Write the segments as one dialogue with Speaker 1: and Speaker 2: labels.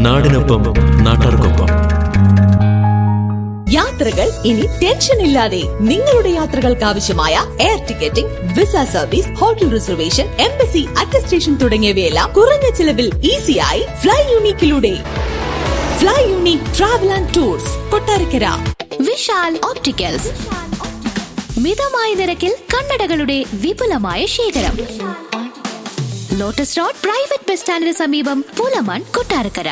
Speaker 1: നാടിനൊപ്പം നാട്ടാർക്കൊപ്പം
Speaker 2: യാത്രകൾ ഇനി ടെൻഷൻ ഇല്ലാതെ നിങ്ങളുടെ യാത്രകൾക്ക് ആവശ്യമായ air ticketing visa service hotel reservation embassy attestation തുടങ്ങിയവയെല്ലാം കുറഞ്ഞ ചിലവിൽ ഈസിയായി ഫ്ലൈ യൂണിക്കിലൂടെ fly unique travel and tours Kottarakkara
Speaker 3: Vishal opticals മിതമായ നിരക്കിൽ കണ്ണടകളുടെ വിപുലമായ ശേഖരം ലോട്ടസ് റോഡ് പ്രൈവറ്റ് ബസ് സ്റ്റാൻഡിന് സമീപം Pulaman Kottarakkara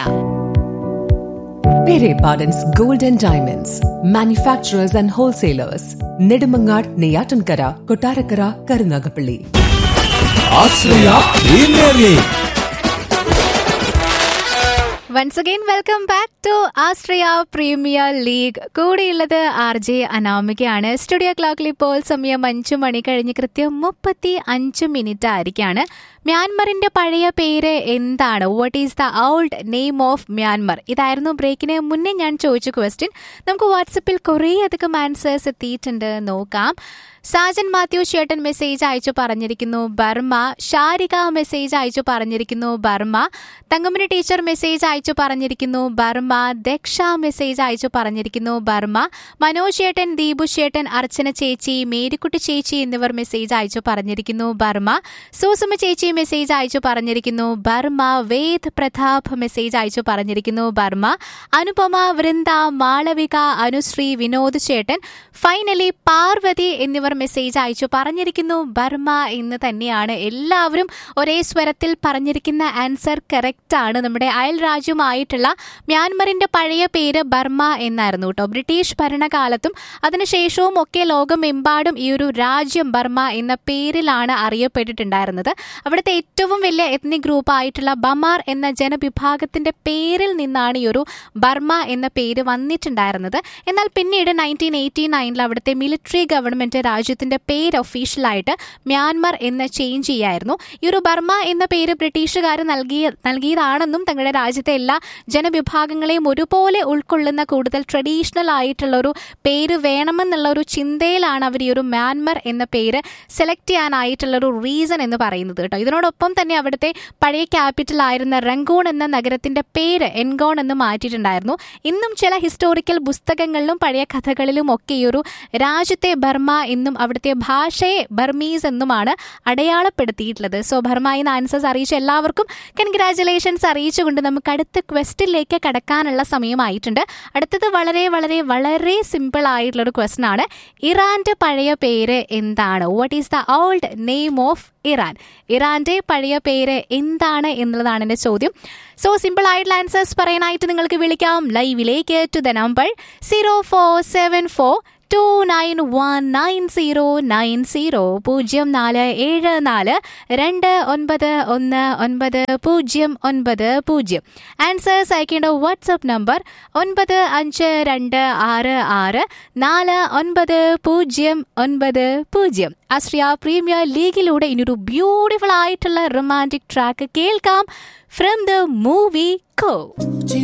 Speaker 4: Pere Pardon's Gold and Diamonds, manufacturers and wholesalers, Nedumangad, Neyatankara, Kotarakara, Karunagapalli.
Speaker 5: Ashraya premier league
Speaker 6: once again welcome back to Astriya premier league കൂടെയുള്ളത് R J അനാമികയാണ് studio ക്ലോക്കിൽ ഇപ്പോൾ സമയം അഞ്ചു മണി കഴിഞ്ഞ് കൃത്യം മുപ്പത്തി അഞ്ച് മിനിറ്റ് ആയിരിക്കാണ് മ്യാൻമറിന്റെ പഴയ പേര് എന്താണ് what is the old name of Myanmar ഇതായിരുന്നു ബ്രേക്കിന് മുന്നേ ഞാൻ ചോദിച്ച ക്വസ്റ്റ്യൻ നമുക്ക് വാട്സപ്പിൽ കുറേ അധികം ആൻസേഴ്സ് എത്തിയിട്ടുണ്ട് നോക്കാം സാജൻ മാത്യു ചേട്ടൻ മെസ്സേജ് അയച്ചു പറഞ്ഞിരിക്കുന്നു ബർമ്മ ഷാരിക മെസ്സേജ് അയച്ചു പറഞ്ഞിരിക്കുന്നു ബർമ്മ തങ്കമണി ടീച്ചർ മെസ്സേജ് അയച്ചു പറഞ്ഞിരിക്കുന്നു ബർമ്മ ദക്ഷ മെസ്സേജ് അയച്ചു പറഞ്ഞിരിക്കുന്നു ബർമ്മ മനോജ് ചേട്ടൻ ദീപു ചേട്ടൻ അർച്ചന ചേച്ചി മേരിക്കുട്ടി ചേച്ചി എന്നിവർ മെസ്സേജ് അയച്ചു പറഞ്ഞിരിക്കുന്നു ബർമ്മ സുസുമ ചേച്ചി മെസ്സേജ് അയച്ചു പറഞ്ഞിരിക്കുന്നു ബർമ്മ വേദ് പ്രതാപ് മെസ്സേജ് അയച്ചു പറഞ്ഞിരിക്കുന്നു ബർമ്മ അനുപമ വൃന്ദ മാളവിക അനുശ്രീ വിനോദ് ചേട്ടൻ ഫൈനലി പാർവതി എന്നിവർ മെസ്സേജ് അയച്ചു പറഞ്ഞിരിക്കുന്നു ബർമ്മ എന്ന് തന്നെയാണ് എല്ലാവരും ഒരേ സ്വരത്തിൽ പറഞ്ഞിരിക്കുന്ന ആൻസർ കറക്റ്റ് ആണ് നമ്മുടെ അയൽ രാജ്യമായിട്ടുള്ള മ്യാൻമറിന്റെ പഴയ പേര് ബർമ്മ എന്നായിരുന്നു കേട്ടോ ബ്രിട്ടീഷ് ഭരണകാലത്തും അതിനുശേഷവും ഒക്കെ ലോകമെമ്പാടും ഈ ഒരു രാജ്യം ബർമ്മ എന്ന പേരിലാണ് അറിയപ്പെട്ടിട്ടുണ്ടായിരുന്നത് അവിടുത്തെ ഏറ്റവും വലിയ എത്നിക് ഗ്രൂപ്പ് ആയിട്ടുള്ള ബമാർ എന്ന ജനവിഭാഗത്തിന്റെ പേരിൽ നിന്നാണ് ഈ ഒരു ബർമ്മ എന്ന പേര് വന്നിട്ടുണ്ടായിരുന്നത് എന്നാൽ പിന്നീട് നയൻറ്റീൻ എയ്റ്റി നയനിൽ അവിടുത്തെ മിലിറ്ററി ഗവൺമെന്റ് രാജ്യത്തിന്റെ പേര് ഒഫീഷ്യലായിട്ട് മ്യാൻമർ എന്ന് ചേഞ്ച് ചെയ്യായിരുന്നു ഈ ഒരു ബർമ്മ എന്ന പേര് ബ്രിട്ടീഷുകാർ നൽകിയ നൽകിയതാണെന്നും തങ്ങളുടെ രാജ്യത്തെ എല്ലാ ജനവിഭാഗങ്ങളെയും ഒരുപോലെ ഉൾക്കൊള്ളുന്ന കൂടുതൽ ട്രഡീഷണൽ ആയിട്ടുള്ള ഒരു പേര് വേണമെന്നുള്ള ഒരു ചിന്തയിലാണ് അവർ ഈ ഒരു മ്യാൻമർ എന്ന പേര് സെലക്ട് ചെയ്യാനായിട്ടുള്ള ഒരു റീസൺ എന്ന് പറയുന്നത് കേട്ടോ ഇതിനോടൊപ്പം തന്നെ അവിടുത്തെ പഴയ ക്യാപിറ്റൽ ആയിരുന്ന റംഗൂൺ എന്ന നഗരത്തിന്റെ പേര് എൻഗോൺ എന്ന് മാറ്റിയിട്ടുണ്ടായിരുന്നു ഇന്നും ചില ഹിസ്റ്റോറിക്കൽ പുസ്തകങ്ങളിലും പഴയ കഥകളിലും ഒക്കെ ഈ ഒരു രാജ്യത്തെ ബർമ്മ എന്നും അവിടുത്തെ ഭാഷയെ ബർമീസ് എന്നുമാണ് അടയാളപ്പെടുത്തിയിട്ടുള്ളത് സോ ബർമ എന്ന ആൻസേഴ്സ് അറിയിച്ച എല്ലാവർക്കും കൺഗ്രാറ്റുലേഷൻസ് അറിയിച്ചുകൊണ്ട് നമുക്ക് അടുത്ത ക്വസ്റ്റിലേക്ക് കടക്കാനുള്ള സമയമായിട്ടുണ്ട് അടുത്തത് വളരെ വളരെ വളരെ സിമ്പിൾ ആയിട്ടുള്ള ഒരു ക്വസ്റ്റൻ ആണ് ഇറാന്റെ പഴയ പേര് എന്താണ് what is the old name of Iran ഇറാന്റെ പഴയ പേര് എന്താണ് എന്നുള്ളതാണ് എൻ്റെ ചോദ്യം സോ സിമ്പിൾ ആയിട്ടുള്ള ആൻസേഴ്സ് പറയാനായിട്ട് നിങ്ങൾക്ക് വിളിക്കാം ലൈവിലേക്ക് to the number zero four seven four two nine one nine zero nine zero പൂജ്യം നാല് ഏഴ് നാല് രണ്ട് ഒൻപത് ഒന്ന് ഒൻപത് പൂജ്യം ഒൻപത് പൂജ്യം ആൻസേഴ്സ് അയക്കേണ്ട വാട്സപ്പ് നമ്പർ ഒൻപത് അഞ്ച് രണ്ട് ആറ് ആറ് നാല് ഒൻപത് പൂജ്യം ഒൻപത് പൂജ്യം ആസ്ട്രിയ പ്രീമിയർ ലീഗിലൂടെ ഇനിയൊരു ബ്യൂട്ടിഫുൾ ആയിട്ടുള്ള റൊമാൻറ്റിക് ട്രാക്ക് കേൾക്കാം ഫ്രം ദ മൂവി കോ